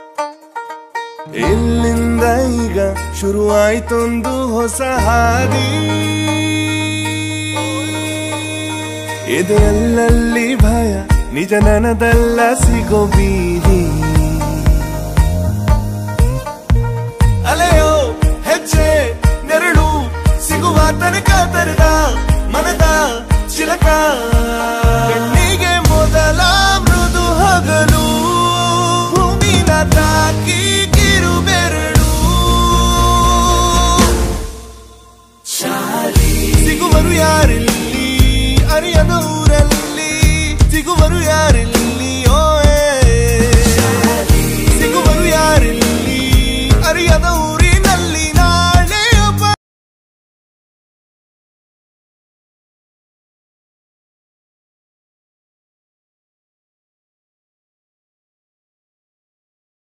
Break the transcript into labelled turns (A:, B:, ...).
A: ಇಲ್ಲಿಂದ ಈಗ ಶುರುವಾಯ್ತೊಂದು ಹೊಸ ಹಾದಿ ಇದೆಲ್ಲಲ್ಲಿ ಭಯ ನಿಜ ನನದಲ್ಲ ಸಿಗೋ ಬೀದಿ